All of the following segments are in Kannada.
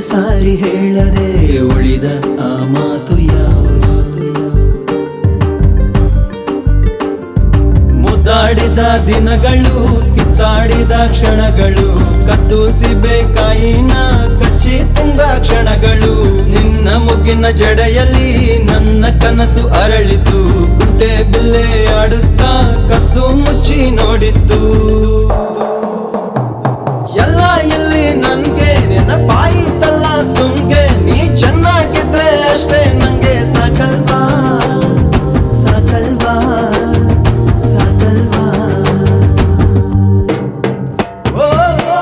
ಸಾರಿ ಹೇಳದೆ ಉಳಿದ ಆ ಮಾತು ಯಾವುದು ಮುದ್ದಾಡಿದ ದಿನಗಳು ಕಿತ್ತಾಡಿದ ಕ್ಷಣಗಳು ಕದ್ದು ಸಿಬೇಕಾಯಿನ ಕಚ್ಚಿ ತುಂಗ ಕ್ಷಣಗಳು ನಿನ್ನ ಮುಗಿನ ಜಡೆಯಲ್ಲಿ ನನ್ನ ಕನಸು ಅರಳಿತು ಕುಂಟೆ ಬಿಲ್ಲೆ ಆಡುತ್ತಾ ಕದ್ದು ಮುಚ್ಚಿ ನೋಡಿದ್ದು ಎಲ್ಲ ಇಲ್ಲಿ ನನ್ಗೆ ನೆನಪಾಯಿತಲ್ಲ ಸುಮ್ಗೆ ನೀ ಚೆನ್ನಾಗಿದ್ರೆ ಅಷ್ಟೇ ನಂಗೆ ಸಾಕಲ್ವಾ ಸಾಕಲ್ವಾ ಸಾಕಲ್ವಾ ಓ, ಓ,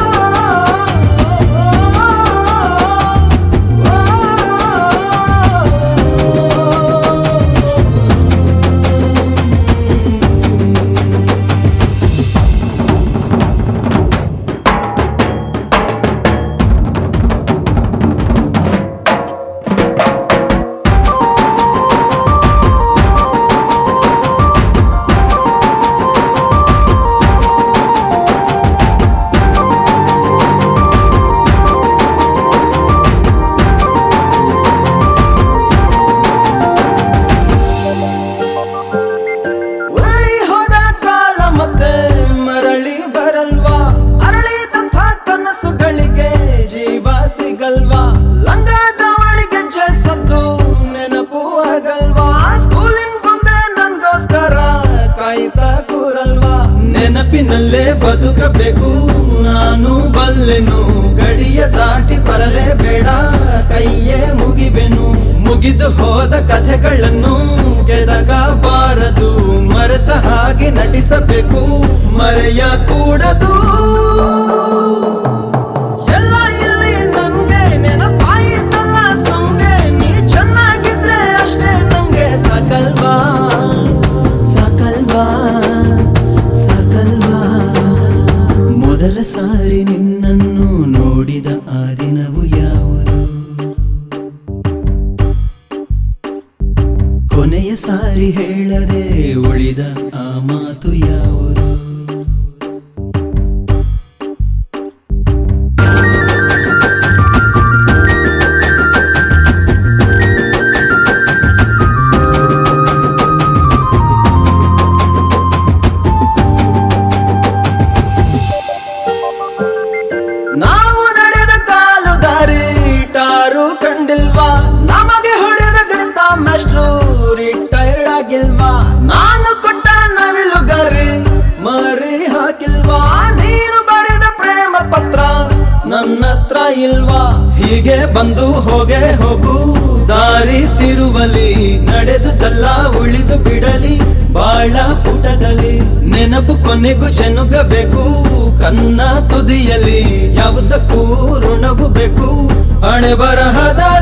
ಉರುಳಿ ಹೋದ ಕಾಲ ಮತ್ತೆ ಮರಳಿ ಬರಲ್ವಾ ಅರಳಿದಂಥ ಕನಸುಗಳಿಗೆ ಜೀವ ಸಿಗಲ್ವಾ ಲಂಗದವಳಿಗೆ ಜಸದ್ದು ನೆನಪು ಆಗಲ್ವಾ ಸ್ಕೂಲಿನ ಮುಂದೆ ನನ್ಗೋಸ್ಕರ ಕಾಯ್ತಾ ಕೂರಲ್ವಾ ನೆನಪಿನಲ್ಲೇ ಬದುಕಬೇಕು ನಾನು ಬಲ್ಲೆನು ಗಡಿಯ ದಾಟಿ ಬರಲೇಬೇಡ ಕೈಯೇ ಮುಗಿವೆನು ಮುಗಿದು ಹೋದ ಕಥೆಗಳನ್ನು ಕೆದಕಬಾರದು ಮರೆತ ಹಾಗೆ ನಟಿಸಬೇಕು ಮರೆಯ ಕೂಡದು ಎಲ್ಲ ಇಲ್ಲಿ ನನ್ಗೆ ನೆನಪಾಯಿತಲ್ಲ ಸುಮ್ಗೆ ನೀ ಚೆನ್ನಾಗಿದ್ರೆ ಅಷ್ಟೇ ನಮ್ಗೆ ಸಾಕಲ್ವಾ ಸಾಕಲ್ವಾ ಸಾಕಲ್ವಾ ಮೊದಲ ಸಾರಿ ನಿನ್ನನ್ನು ನೋಡಿದ ಆ ದಿನವು ಯಾವುದು ಕೊನೆಯ ಸಾರಿ ಹೇಳದೆ ಉಳಿದ ಆ ಮಾತು ಯಾವುದು ನಾವು ನಡೆದ ಕಾಲು ದಾರಿ ಟಾರು ಕಂಡಿಲ್ವಾ ನಮಗೆ ಹೊಡೆದ ಗಿಡತ ಮೆಸ್ಟ್ರು ರಿಟೈರ್ಡ್ ಆಗಿಲ್ವಾ ನಾನು ಕೊಟ್ಟ ನವಿಲುಗಾರಿ ಮರಿ ಹಾಕಿಲ್ವಾ ನೀನು ಬರೆದ ಪ್ರೇಮ ಪತ್ರ ನನ್ನ ಹತ್ರ ಇಲ್ವಾ ಹೀಗೆ ಬಂದು ಹೋಗೆ ಹೋಗು ದಾರಿ ತಿರುವಲಿ ನಡೆದುದಲ್ಲ ಉಳಿದು ಬಿಡಲಿ ಬಾಳ ಪುಟದಲ್ಲಿ ನೆನಪು ಕೊನೆಗೂ ಜನುಗಬೇಕು ಕನ್ನ ತುದಿಯಲ್ಲಿ ಯಾವುದಕ್ಕೂ ಋಣವು ಬೇಕು ಹಣೆ ಬರಹದ